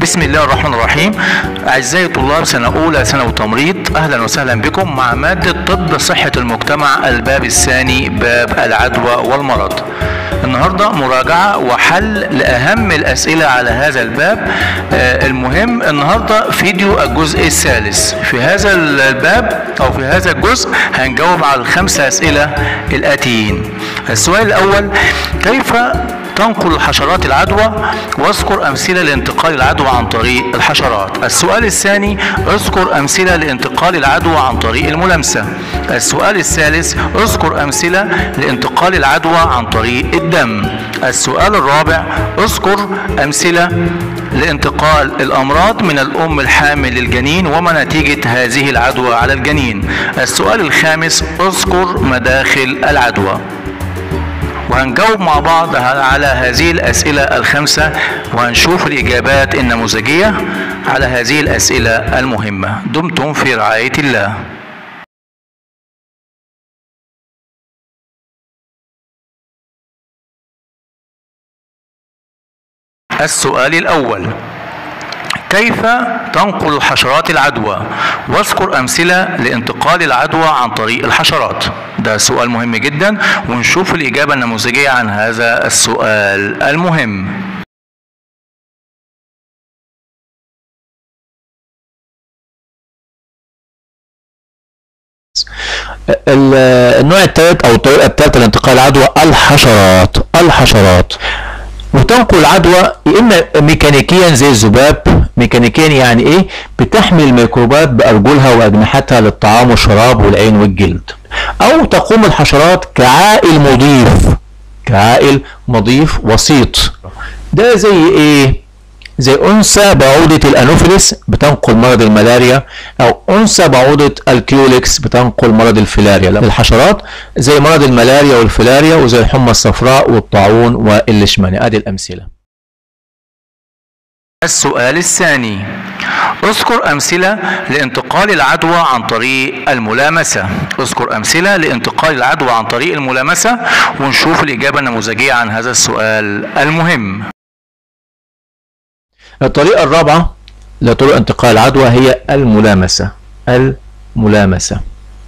بسم الله الرحمن الرحيم أعزائي طلاب سنة أولى ثانوي تمريض أهلا وسهلا بكم مع مادة طب صحة المجتمع الباب الثاني باب العدوى والمرض النهاردة مراجعة وحل لأهم الأسئلة على هذا الباب آه، المهم النهاردة فيديو الجزء الثالث في هذا الباب أو في هذا الجزء هنجاوب على الخمسة أسئلة الآتيين السؤال الأول كيف تنقل الحشرات العدوى واذكر أمثلة لانتقال العدوى عن طريق الحشرات السؤال الثاني اذكر أمثلة لانتقال العدوى عن طريق الملامسة السؤال الثالث اذكر أمثلة لانتقال العدوى عن طريق الدم السؤال الرابع اذكر أمثلة لانتقال الأمراض من الأم الحامل للجنين وما نتيجة هذه العدوى على الجنين السؤال الخامس اذكر مداخل العدوى وهنجاوب مع بعض على هذه الأسئلة الخمسة وهنشوف الإجابات النموذجية على هذه الأسئلة المهمة دمتم في رعاية الله السؤال الأول كيف تنقل الحشرات العدوى واذكر أمثلة لانتقال العدوى عن طريق الحشرات ده سؤال مهم جدا ونشوف الإجابة النموذجية عن هذا السؤال المهم ال- النوع الثالث او الطريقه الثالثه لانتقال العدوى الحشرات الحشرات وتنقل العدوى يا اما ميكانيكيا زي الذباب ميكانيكيا يعني ايه بتحمل الميكروبات بارجلها واجنحتها للطعام والشراب والعين والجلد او تقوم الحشرات كعائل مضيف كعائل مضيف وسيط ده زي ايه زي أنثى بعوضة الأنوفيلس بتنقل مرض الملاريا أو أنثى بعوضة الكيوليكس بتنقل مرض الفيلاريا الحشرات زي مرض الملاريا والفيلاريا وزي الحمى الصفراء والطاعون والليشمانيا أدي الأمثلة السؤال الثاني اذكر أمثلة لانتقال العدوى عن طريق الملامسة اذكر أمثلة لانتقال العدوى عن طريق الملامسة ونشوف الإجابة النموذجية عن هذا السؤال المهم الطريقة الرابعة لطرق انتقال العدوى هي الملامسة الملامسة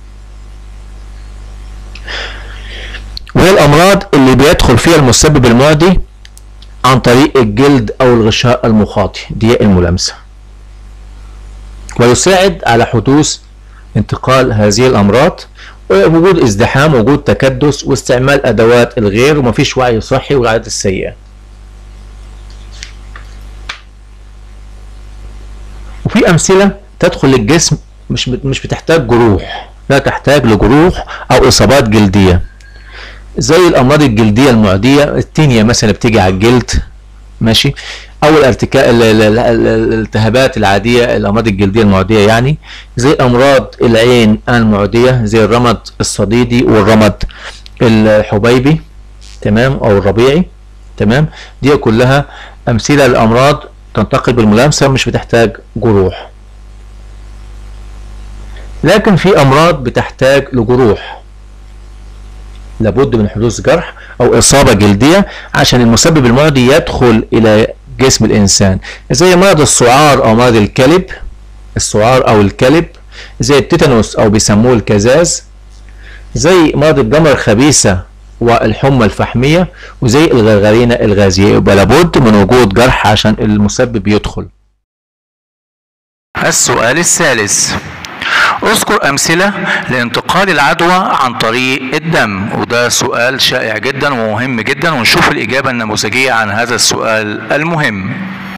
وهي الأمراض اللي بيدخل فيها المسبب المعدي عن طريق الجلد أو الغشاء المخاطي دي الملامسة ويساعد على حدوث انتقال هذه الأمراض وجود ازدحام وجود تكدس واستعمال أدوات الغير ومفيش وعي صحي والعادات السيئة وفي امثله تدخل للجسم مش بت- مش بتحتاج جروح لا تحتاج لجروح او اصابات جلديه زي الامراض الجلديه المعديه التينيا مثلا بتيجي على الجلد ماشي او الارتكاء ال- ال- ال- ال- الالتهابات العاديه الامراض الجلديه المعديه يعني زي امراض العين المعديه زي الرمد الصديدي والرمد الحبيبي تمام او الربيعي تمام دي كلها امثله لامراض تنتقل بالملامسه مش بتحتاج جروح لكن في امراض بتحتاج لجروح لابد من حدوث جرح او اصابه جلديه عشان المسبب المعدي يدخل الى جسم الانسان زي مرض السعار او مرض الكلب السعار او الكلب زي التيتانوس او بيسموه الكزاز زي مرض الجمر الخبيثه والحمى الفحميه وزي الغرغرينه الغازيه يبقى لابد من وجود جرح عشان المسبب يدخل السؤال الثالث اذكر أمثلة لانتقال العدوى عن طريق الدم وده سؤال شائع جدا ومهم جدا ونشوف الإجابة النموذجية عن هذا السؤال المهم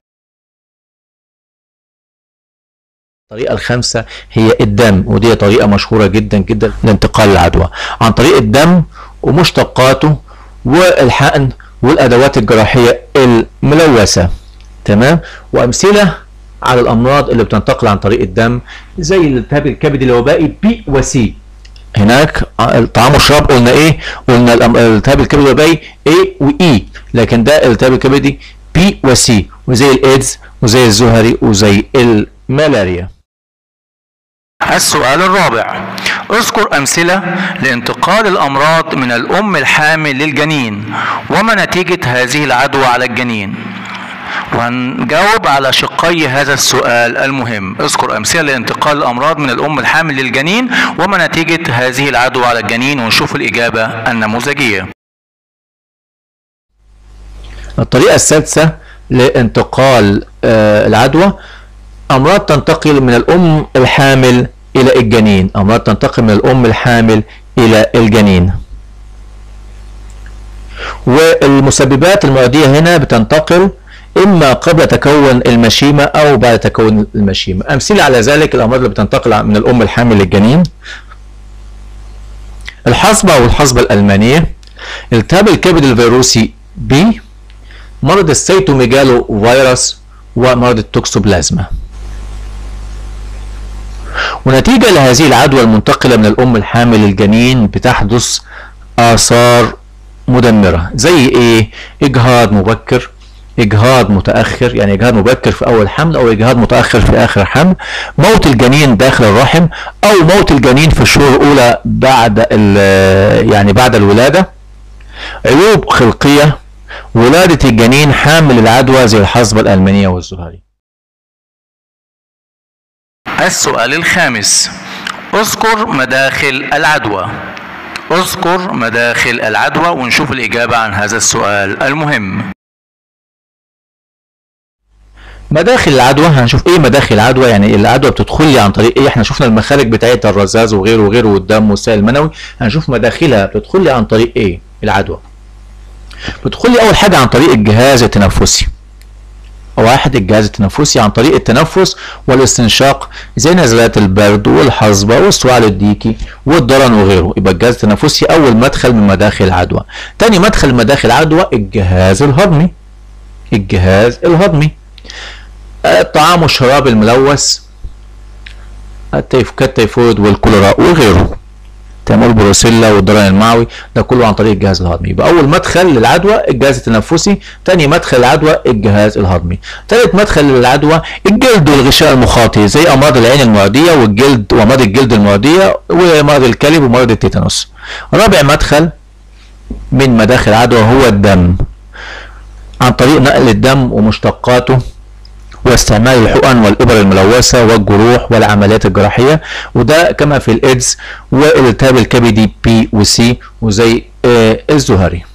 الطريقة الخامسة هي الدم ودي طريقة مشهورة جدا جدا لانتقال العدوى عن طريق الدم ومشتقاته والحقن والأدوات الجراحية الملوثة تمام وأمثلة على الأمراض اللي بتنتقل عن طريق الدم زي الالتهاب الكبدي الوبائي بي وسي هناك الطعام والشراب قلنا ايه قلنا الأم- الالتهاب الكبدي الوبائي A وإي لكن ده الالتهاب الكبدي بي وسي وزي الايدز وزي الزهري وزي الملاريا السؤال الرابع اذكر أمثلة لانتقال الأمراض من الأم الحامل للجنين وما نتيجة هذه العدوى على الجنين وهنجاوب على شقي هذا السؤال المهم اذكر امثله لانتقال الامراض من الام الحامل للجنين وما نتيجه هذه العدوى على الجنين ونشوف الاجابه النموذجيه الطريقة السادسة لانتقال آه، العدوى أمراض تنتقل من الأم الحامل إلى الجنين أمراض تنتقل من الأم الحامل إلى الجنين والمسببات المعدية هنا بتنتقل إما قبل تكون المشيمة أو بعد تكون المشيمة أمثلة على ذلك الأمراض اللي بتنتقل من الأم الحامل للجنين الحصبة والحصبة الألمانية التهاب الكبد الفيروسي بي مرض السيتوميجالو فيروس ومرض التوكسوبلازما ونتيجة لهذه العدوى المنتقلة من الأم الحامل للجنين بتحدث آثار مدمرة زي إيه؟ إجهاض مبكر إجهاض متأخر يعني إجهاض مبكر في أول حمل أو إجهاض متأخر في آخر حمل موت الجنين داخل الرحم أو موت الجنين في الشهور الأولى بعد ال- يعني بعد الولادة عيوب خلقية ولادة الجنين حامل العدوى زي الحصبة الألمانية والزهري السؤال الخامس اذكر مداخل العدوى اذكر مداخل العدوى ونشوف الإجابة عن هذا السؤال المهم مداخل العدوى هنشوف ايه مداخل العدوى يعني العدوى بتدخل لي عن طريق ايه احنا شفنا المخارج بتاعتها الرذاذ وغيره وغيره والدم والسائل المنوي هنشوف مداخلها بتدخل لي عن طريق ايه العدوى بتدخل لي اول حاجه عن طريق الجهاز التنفسي واحد الجهاز التنفسي عن طريق التنفس والاستنشاق زي نزلات البرد والحصبة والسعال الديكي والضرن وغيره يبقى الجهاز التنفسي أول مدخل من مداخل العدوى تاني مدخل من مداخل العدوى الجهاز الهضمي الجهاز الهضمي الطعام والشراب الملوث التيف كالتيفويد والكوليرا وغيره تمام البروسيلا والضرن المعوي ده كله عن طريق الجهاز الهضمي يبقى اول مدخل للعدوى الجهاز التنفسي تاني مدخل للعدوى الجهاز الهضمي تالت مدخل للعدوى الجلد والغشاء المخاطي زي امراض العين المعديه والجلد وامراض الجلد المعديه ومرض الكلب ومرض التيتانوس رابع مدخل من مداخل العدوى هو الدم عن طريق نقل الدم ومشتقاته واستعمال الحقن والإبر الملوثة والجروح والعمليات الجراحية وده كما في الإيدز والالتهاب الكبدي بي وسي وزي آه الزهري